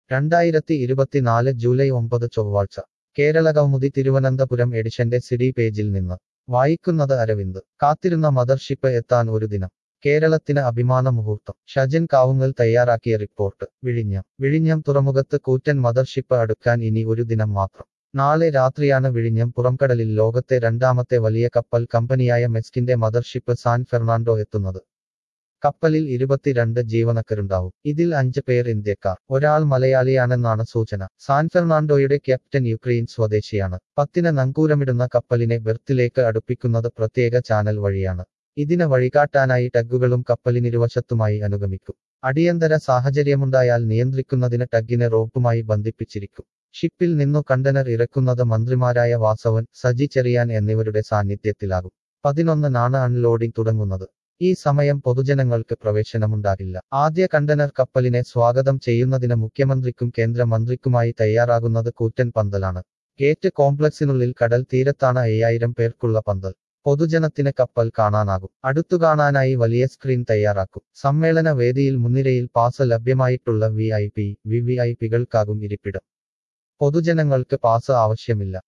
രണ്ടായിരത്തി ഇരുപത്തിനാല് ജൂലൈ ഒമ്പത് ചൊവ്വാഴ്ച കേരള കൗമുദി തിരുവനന്തപുരം എഡിഷന്റെ സിഡി പേജിൽ നിന്ന് വായിക്കുന്നത് അരവിന്ദ് കാത്തിരുന്ന മദർഷിപ്പ് എത്താൻ ഒരു ദിനം കേരളത്തിന് അഭിമാന മുഹൂർത്തം ഷജൻ കാവുങ്ങൽ തയ്യാറാക്കിയ റിപ്പോർട്ട് വിഴിഞ്ഞം വിഴിഞ്ഞം തുറമുഖത്ത് കൂറ്റൻ മദർഷിപ്പ് അടുക്കാൻ ഇനി ഒരു ദിനം മാത്രം നാളെ രാത്രിയാണ് വിഴിഞ്ഞം പുറംകടലിൽ ലോകത്തെ രണ്ടാമത്തെ വലിയ കപ്പൽ കമ്പനിയായ മെസ്കിന്റെ മദർഷിപ്പ് സാൻ ഫെർണാണ്ടോ എത്തുന്നത് കപ്പലിൽ ഇരുപത്തിരണ്ട് ജീവനക്കാരുണ്ടാവും ഇതിൽ അഞ്ച് പേർ ഇന്ത്യക്കാർ ഒരാൾ മലയാളിയാണെന്നാണ് സൂചന സാൻ ഫെർണാണ്ടോയുടെ ക്യാപ്റ്റൻ യുക്രൈൻ സ്വദേശിയാണ് പത്തിന് നങ്കൂരമിടുന്ന കപ്പലിനെ ബെർത്തിലേക്ക് അടുപ്പിക്കുന്നത് പ്രത്യേക ചാനൽ വഴിയാണ് ഇതിന് വഴികാട്ടാനായി ടഗുകളും കപ്പലിനിരുവശത്തുമായി അനുഗമിക്കും അടിയന്തര സാഹചര്യമുണ്ടായാൽ നിയന്ത്രിക്കുന്നതിന് ടഗിനെ റോപ്പുമായി ബന്ധിപ്പിച്ചിരിക്കും ഷിപ്പിൽ നിന്നു കണ്ടനർ ഇറക്കുന്നത് മന്ത്രിമാരായ വാസവൻ സജി ചെറിയാൻ എന്നിവരുടെ സാന്നിധ്യത്തിലാകും പതിനൊന്നിനാണ് അൺലോഡിംഗ് തുടങ്ങുന്നത് ഈ സമയം പൊതുജനങ്ങൾക്ക് പ്രവേശനമുണ്ടാകില്ല ആദ്യ കണ്ടനർ കപ്പലിനെ സ്വാഗതം ചെയ്യുന്നതിന് മുഖ്യമന്ത്രിക്കും കേന്ദ്രമന്ത്രിക്കുമായി തയ്യാറാകുന്നത് കൂറ്റൻ പന്തലാണ് ഗേറ്റ് കോംപ്ലക്സിനുള്ളിൽ കടൽ തീരത്താണ് അയ്യായിരം പേർക്കുള്ള പന്തൽ പൊതുജനത്തിന് കപ്പൽ കാണാനാകും അടുത്തു കാണാനായി വലിയ സ്ക്രീൻ തയ്യാറാക്കും സമ്മേളന വേദിയിൽ മുൻനിരയിൽ പാസ് ലഭ്യമായിട്ടുള്ള V I P V V I പികൾക്കാകും ഇരിപ്പിടം പൊതുജനങ്ങൾക്ക് പാസ് ആവശ്യമില്ല